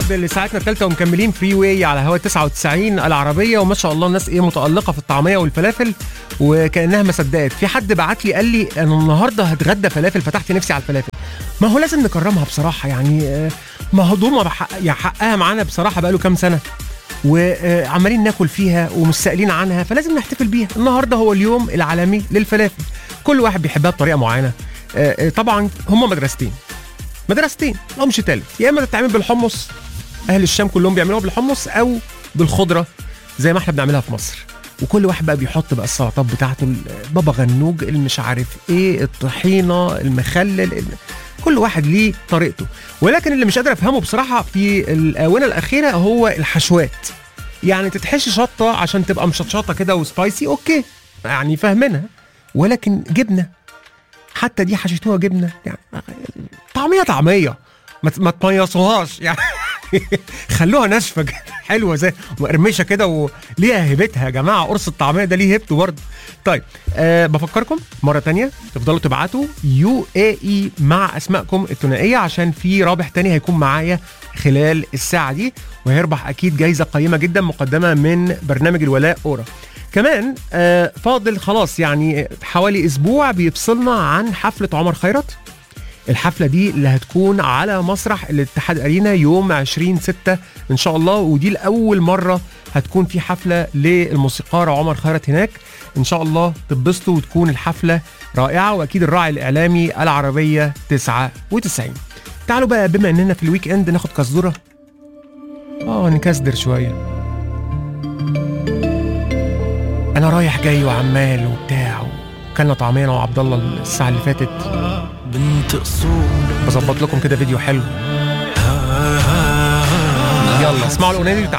بعض لساعتنا الثالثه ومكملين فري واي على هوا 99 العربيه وما شاء الله الناس ايه متالقه في الطعميه والفلافل وكانها ما صدقت في حد بعت لي قال لي انا النهارده هتغدى فلافل فتحت نفسي على الفلافل ما هو لازم نكرمها بصراحه يعني آه، مهضومه بحق يعني حقها معانا بصراحه بقاله كام سنه وعمالين ناكل فيها ومش سائلين عنها فلازم نحتفل بيها النهارده هو اليوم العالمي للفلافل كل واحد بيحبها بطريقه معينه آه، آه، طبعا هم مدرستين مدرستين لا مش تالت يا اما تتعمل بالحمص اهل الشام كلهم بيعملوها بالحمص او بالخضره زي ما احنا بنعملها في مصر وكل واحد بقى بيحط بقى السلطات بتاعته بابا غنوج المش عارف ايه الطحينه المخلل ال- كل واحد ليه طريقته ولكن اللي مش قادر افهمه بصراحه في الاونه الاخيره هو الحشوات يعني تتحشي شطه عشان تبقى مشطشطه كده وسبايسي اوكي يعني فاهمينها ولكن جبنه حتى دي حشيتوها جبنه يعني طعميه طعميه ما ت- ما تميصوهاش يعني خلوها ناشفه كده، حلوه زي مقرمشه كده وليها هيبتها يا جماعه قرص الطعميه ده ليه هيبته برضه طيب أه بفكركم مره تانية تفضلوا تبعتوا يو اي اي مع اسمائكم الثنائيه عشان في رابح تاني هيكون معايا خلال الساعه دي وهيربح اكيد جايزه قيمه جدا مقدمه من برنامج الولاء اورا كمان آه فاضل خلاص يعني حوالي اسبوع بيفصلنا عن حفله عمر خيرت الحفله دي اللي هتكون على مسرح الاتحاد ارينا يوم 20 6 ان شاء الله ودي لاول مره هتكون في حفله للموسيقار عمر خيرت هناك ان شاء الله تتبسطوا وتكون الحفله رائعه واكيد الراعي الاعلامي العربيه 99 تعالوا بقى بما اننا في الويك اند ناخد كزدوره اه نكسدر شويه انا رايح جاي وعمال وبتاع كلنا طعميه انا وعبد الله الساعه اللي فاتت بنت اصول بظبط لكم كده فيديو حلو يلا اسمعوا الاغنيه دي